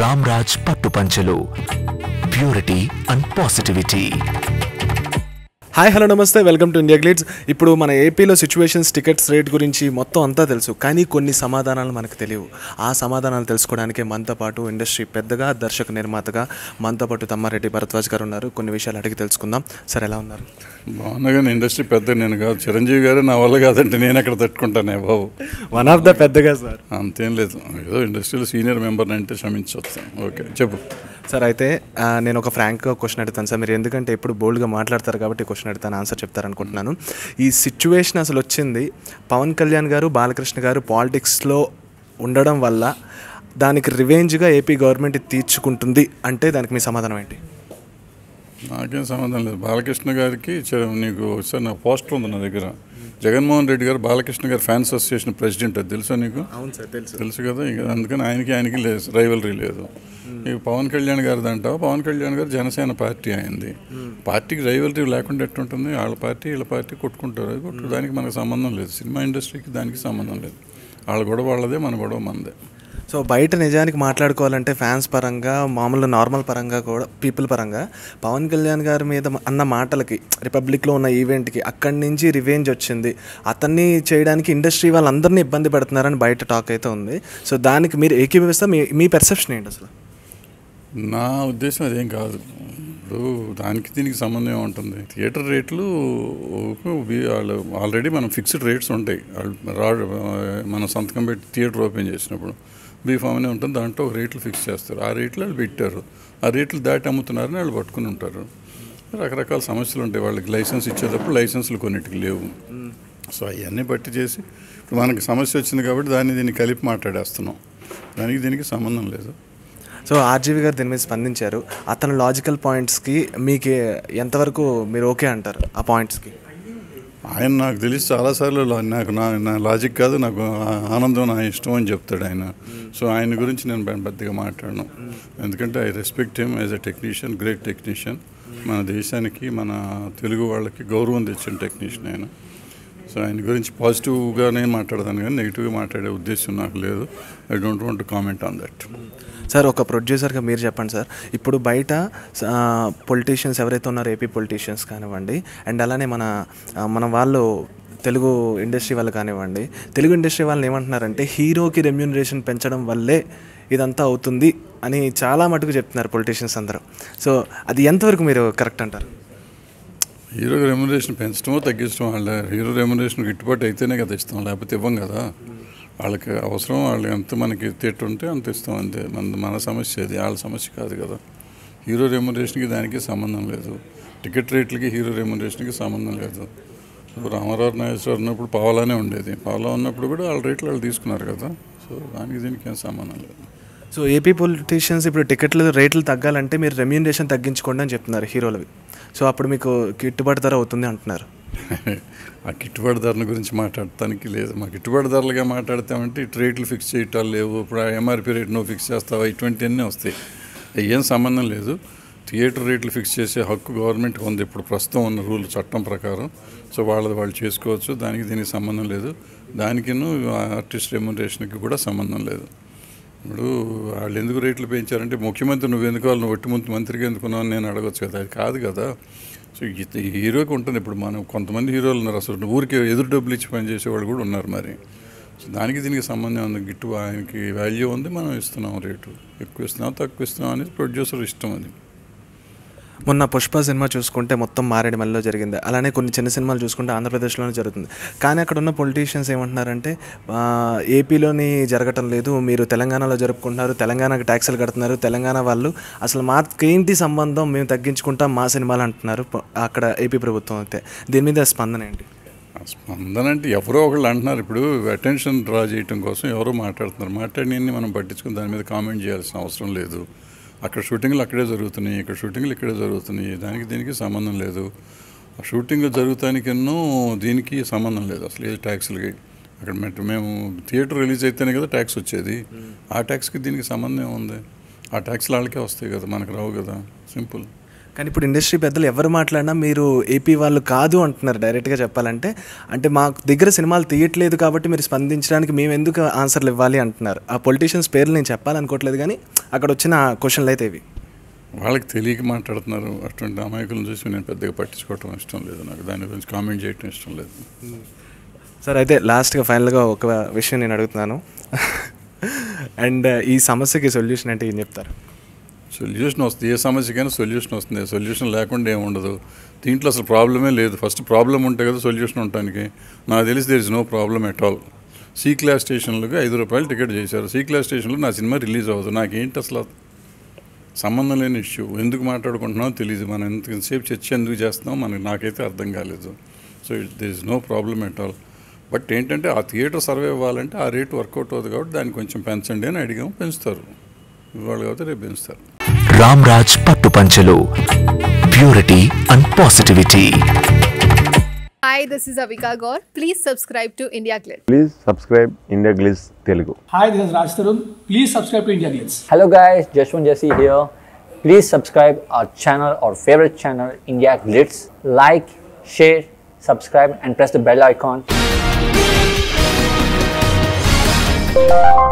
రామ్రాజ్ పట్టు పంచలు purity and positivity hi hello namaste welcome to India Glitz ఇప్పుడు మన ఏపీలో సిచ్యువేషన్స్ టికెట్స్ రేట్ గురించి మొత్తం అంతా తెలుసు కానీ కొన్ని సమాధానాలు మనకు తెలియవు ఆ సమాధానాలు తెలుసుకోవడానికి మనతో పాటు ఇండస్ట్రీ పెద్దగా దర్శక నిర్మాతగా మనతో పాటు తమ్మారెడ్డి భరద్వాజ్ గారు ఉన్నారు కొన్ని విషయాలు అడిగి తెలుసుకుందాం సార్ ఎలా ఉన్నారు బాగున్నా కానీ ఇండస్ట్రీ పెద్ద నేను కాదు చిరంజీవి గారు నా వల్ల కాదంటే నేను ఎక్కడ తట్టుకుంటానే బాబు వన్ ఆఫ్ ద పెద్దగా సార్ అంతేం లేదు ఏదో ఇండస్ట్రీలో సీనియర్ మెంబర్ అంటే క్షమించవచ్చు ఓకే చెప్పు సార్ అయితే ఆ, నేను ఒక ఫ్రాంక్ క్వశ్చన్ అడుగుతాను సార్ మీరు ఎందుకంటే ఎప్పుడు బోల్డ్గా మాట్లాడతారు కాబట్టి క్వశ్చన్ అడుగుతాను ఆన్సర్ చెప్తారనుకుంటున్నాను ఈ సిచ్యువేషన్ అసలు వచ్చింది పవన్ కళ్యాణ్ గారు బాలకృష్ణ గారు పాలిటిక్స్లో ఉండడం వల్ల దానికి రివెంజ్గా ఏపీ గవర్నమెంట్ ఇది తీర్చుకుంటుంది అంటే దానికి మీ సమాధానం ఏంటి నాకేం సంబంధం లేదు బాలకృష్ణ గారికి చ- నీకు సార్ నా పోస్టర్ ఉంది నా దగ్గర జగన్మోహన్ రెడ్డి గారు బాలకృష్ణ గారు ఫ్యాన్స్ అసోసియేషన్ ప్రెసిడెంట్ అది తెలుసా నీకు అవును సార్ తెలుసు తెలుసు కదా ఇక అందుకని ఆయనకి ఆయనకి లేదు రైవలరీ లేదు ఇక పవన్ కళ్యాణ్ గారిది అంటావు పవన్ కళ్యాణ్ గారు జనసేన పార్టీ అయింది పార్టీకి రైవలరీ లేకుండా ఎట్టుంటుంది వాళ్ళ పార్టీ వీళ్ళ పార్టీ కొట్టుకుంటారు అది కొట్టు దానికి మనకు సంబంధం లేదు సినిమా ఇండస్ట్రీకి దానికి సంబంధం లేదు వాళ్ళ గొడవ వాళ్ళదే మన గొడవ మనదే సో బయట నిజానికి మాట్లాడుకోవాలంటే ఫ్యాన్స్ పరంగా మామూలు నార్మల్ పరంగా కూడా పీపుల్ పరంగా పవన్ కళ్యాణ్ గారి మీద అన్న మాటలకి రిపబ్లిక్లో ఉన్న ఈవెంట్కి అక్కడి నుంచి రివెంజ్ వచ్చింది అతన్ని చేయడానికి ఇండస్ట్రీ వాళ్ళందరినీ ఇబ్బంది పెడుతున్నారని బయట టాక్ అయితే ఉంది సో దానికి మీరు ఏకీభవిస్తా మీ మీ పెర్సెప్షన్ ఏంటి అసలు నా ఉద్దేశం అదేం కాదు ఇప్పుడు దానికి దీనికి సంబంధం ఉంటుంది థియేటర్ రేట్లు వి- వాళ్ళు ఆల్రెడీ మనం ఫిక్స్డ్ రేట్స్ ఉంటాయి వాళ్ళు రా మనం సంతకం పెట్టి థియేటర్ ఓపెన్ చేసినప్పుడు బీ ఫామ్ అనే ఉంటుంది దాంట్లో ఒక రేట్లు ఫిక్స్ చేస్తారు ఆ రేట్లు వాళ్ళు పెట్టారు ఆ రేట్లు దాటి అమ్ముతున్నారని వాళ్ళు పట్టుకుని ఉంటారు రకరకాల సమస్యలు ఉంటాయి వాళ్ళకి లైసెన్స్ ఇచ్చేటప్పుడు లైసెన్సులు కొన్నిటికి లేవు సో అవన్నీ బట్టి చేసి ఇప్పుడు మనకి సమస్య వచ్చింది కాబట్టి దాన్ని దీన్ని కలిపి మాట్లాడేస్తున్నాం దానికి దీనికి సంబంధం లేదు సో ఆర్జీవి గారు దీని మీద స్పందించారు అతని లాజికల్ పాయింట్స్కి మీకు ఎంతవరకు మీరు ఓకే అంటారు ఆ పాయింట్స్కి ఆయన నాకు తెలిసి చాలాసార్లు లా- నాకు నా నా లాజిక్ కాదు నాకు ఆ- ఆనందం నా ఇష్టం అని చెప్తాడు ఆయన సో ఆయన గురించి నేను పె- పెద్దగా మాట్లాడను ఎందుకంటే I respect him as a technician great technician మన దేశానికి మన తెలుగు వాళ్ళకి గౌరవం తెచ్చిన టెక్నీషియన్ ఆయన సో ఆయన గురించి పాజిటివ్గానే మాట్లాడతాను కానీ నెగిటివ్గా మాట్లాడే ఉద్దేశం నాకు లేదు I don't want comment on that sir ఒక ప్రొడ్యూసర్గా మీరు చెప్పండి సార్ ఇప్పుడు బయట పొలిటీషియన్స్ ఎవరైతే ఉన్నారో ఏపీ పొలిటీషియన్స్ కానివ్వండి అండ్ అలానే మన ఆ, మన వాళ్ళు తెలుగు ఇండస్ట్రీ వాళ్ళు కానివ్వండి తెలుగు ఇండస్ట్రీ వాళ్ళని ఏమంటున్నారంటే హీరోకి రెమ్యూనరేషన్ పెంచడం వల్లే ఇదంతా అవుతుంది అని చాలా మటుకు చెప్తున్నారు పొలిటీషియన్స్ అందరూ సో అది ఎంతవరకు మీరు కరెక్ట్ అంటారు హీరో రెమ్యునరేషన్ పెంచడమో తగ్గించడం వాళ్ళ హీరో రెమ్యునరేషన్ గిట్టుబాటు అయితేనే కదా ఇస్తాం లేకపోతే ఇవ్వం కదా వాళ్ళకి అవసరం వాళ్ళు ఎంత మనకి తిట్టు ఉంటే అంత ఇస్తాం అంతే మన మన సమస్య అది వాళ్ళ సమస్య కాదు కదా హీరో రెమ్యునరేషన్కి దానికి సంబంధం లేదు టికెట్ రేట్లకి హీరో రెమ్యునరేషన్కి సంబంధం లేదు సో రామారావు నాగేశ్వర ఉన్నప్పుడు పావలానే ఉండేది పావలా ఉన్నప్పుడు కూడా వాళ్ళ రేట్లు వాళ్ళు తీసుకున్నారు కదా సో దానికి దీనికి ఏం సంబంధం లేదు సో ఏపీ పొలిటీషియన్స్ ఇప్పుడు టికెట్లు రేట్లు తగ్గాలంటే మీరు రెమ్యూనరేషన్ తగ్గించుకోండి అని చెప్తున్నారు హీరోలవి సో అప్పుడు మీకు గిట్టుబాటు ధర అవుతుంది అంటున్నారు ఆ గిట్టుబాటు ధరల గురించి మాట్లాడటానికి లేదు మా గిట్టుబాటు ధరలుగా మాట్లాడతామంటే ఇటు రేట్లు ఫిక్స్ చేయటాలు లేవు ఇప్పుడు ఎంఆర్పి రేట్ నువ్వు ఫిక్స్ చేస్తావా ఇటువంటివన్నీ వస్తాయి అవి ఏం సంబంధం లేదు థియేటర్ రేట్లు ఫిక్స్ చేసే హక్కు గవర్నమెంట్కి ఉంది ఇప్పుడు ప్రస్తుతం ఉన్న రూల్ చట్టం ప్రకారం సో వాళ్ళది వాళ్ళు చేసుకోవచ్చు దానికి దీనికి సంబంధం లేదు దానికిను ఆర్టిస్ట్ రెమ్యునరేషన్కి కూడా సంబంధం లేదు ఇప్పుడు వాళ్ళు ఎందుకు రేట్లు పెంచారంటే ముఖ్యమంత్రి నువ్వు ఎందుకు వాళ్ళు ఒట్టి ముందు మంత్రిగా ఎందుకున్నావు అని నేను అడగచ్చు కదా అది కాదు కదా సో ఈ ఈ హీరోకి ఉంటుంది ఇప్పుడు మనం కొంతమంది హీరోలు ఉన్నారు అసలు ఊరికి ఎదురు డబ్బులు ఇచ్చి పనిచేసేవాళ్ళు కూడా ఉన్నారు మరి సో దానికి దీనికి సంబంధం ఉంది గిట్టు ఆయనకి వాల్యూ ఉంది మనం ఇస్తున్నాం రేటు ఎక్కువ ఇస్తున్నాం తక్కువ ఇస్తున్నాం అనేది ప్రొడ్యూసర్ ఇష్టం అది మొన్న పుష్ప సినిమా చూసుకుంటే మొత్తం మారేడుమల్లిలో జరిగింది అలానే కొన్ని చిన్న సినిమాలు చూసుకుంటే ఆంధ్రప్రదేశ్లోనే జరుగుతుంది కానీ అక్కడ ఉన్న పొలిటీషియన్స్ ఏమంటున్నారంటే ఆ, ఏపీలోని జరగటం లేదు మీరు తెలంగాణలో జరుపుకుంటున్నారు తెలంగాణకి ట్యాక్సులు కడుతున్నారు తెలంగాణ వాళ్ళు అసలు మాకేంటి సంబంధం మేము తగ్గించుకుంటాం మా సినిమాలు అంటున్నారు ప- అక్కడ ఏపీ ప్రభుత్వం అయితే దీని మీద స్పందన ఏంటి ఆ స్పందన అంటే ఎవరో ఒకళ్ళు అంటున్నారు ఇప్పుడు అటెన్షన్ డ్రా చేయటం కోసం ఎవరో మాట్లాడుతున్నారు మాట్లాడినన్ని మనం పట్టించుకుని దాని మీద కామెంట్ చేయాల్సిన అవసరం లేదు అక్కడ షూటింగ్లు అక్కడే జరుగుతున్నాయి ఇక్కడ షూటింగ్లు ఇక్కడే జరుగుతున్నాయి దానికి దీనికి సంబంధం లేదు ఆ షూటింగ్ జరుగుతానికి ఎన్నో దీనికి సంబంధం లేదు అసలు ఏ ట్యాక్స్లకి అక్కడ మెట్- మేము థియేటర్ రిలీజ్ అయితేనే కదా ట్యాక్స్ వచ్చేది ఆ ట్యాక్స్కి దీనికి సంబంధం ఏముంది ఆ ట్యాక్స్లు వాళ్ళకే వస్తాయి కదా మనకు రావు కదా సింపుల్ కానీ ఇప్పుడు ఇండస్ట్రీ పెద్దలు ఎవరు మాట్లాడినా మీరు ఏపీ వాళ్ళు కాదు అంటున్నారు డైరెక్ట్గా చెప్పాలంటే అంటే మా దగ్గర సినిమాలు తీయట్లేదు కాబట్టి మీరు స్పందించడానికి మేము ఎందుకు ఆన్సర్లు ఇవ్వాలి అంటున్నారు ఆ పొలిటీషియన్స్ పేర్లు నేను చెప్పాలనుకోవట్లేదు కానీ అక్కడ వచ్చిన క్వశ్చన్లు అయితే ఇవి వాళ్ళకి తెలియక మాట్లాడుతున్నారు అటువంటి అమాయకులను చూసి నేను పెద్దగా పట్టించుకోవటం ఇష్టం లేదు నాకు దాని గురించి కామెంట్ చేయటం ఇష్టం లేదు సార్ అయితే లాస్ట్గా ఫైనల్గా ఒక విషయం నేను అడుగుతున్నాను అండ్ ఈ సమస్యకి సొల్యూషన్ అంటే ఏం చెప్తారు సొల్యూషన్ వస్తుంది ఏ సమస్యకైనా సొల్యూషన్ వస్తుంది సొల్యూషన్ లేకుండా ఏమి ఉండదు దీంట్లో అసలు ప్రాబ్లమే లేదు ఫస్ట్ ప్రాబ్లం ఉంటే కదా సొల్యూషన్ ఉండటానికి నాకు తెలిసి there is no problem at all C class స్టేషన్లకు ఐదు రూపాయలు టికెట్ చేశారు సి క్లాస్ స్టేషన్లో నా సినిమా రిలీజ్ అవ్వదు నాకేంటి అసలు సంబంధం లేని ఇష్యూ ఎందుకు మాట్లాడుకుంటున్నామో తెలియదు మనం ఎంతసేపు చర్చ ఎందుకు చేస్తున్నామో మనకి నాకైతే అర్థం కాలేదు so it this no problem at all but ఏంటంటే ఆ థియేటర్ సర్వే అవ్వాలంటే ఆ రేటు వర్కౌట్ అవుతుంది కాబట్టి దాన్ని కొంచెం పెంచండి అని అడిగాము పెంచుతారు ఇవాళ కాబట్టి రేపు పెంచుతారు రామ్ రాజ్ పట్టు పంచలు purity and positivity Hi, this is Avika Gaur. Please subscribe to India Glitz. Please subscribe India Glitz Telugu Hi, this is Raj Tarun. Please subscribe to India Glitz. Hello guys, Jashwant Jesse here. Please subscribe our channel, our favorite channel, India Glitz. Like, share, subscribe and press the bell icon.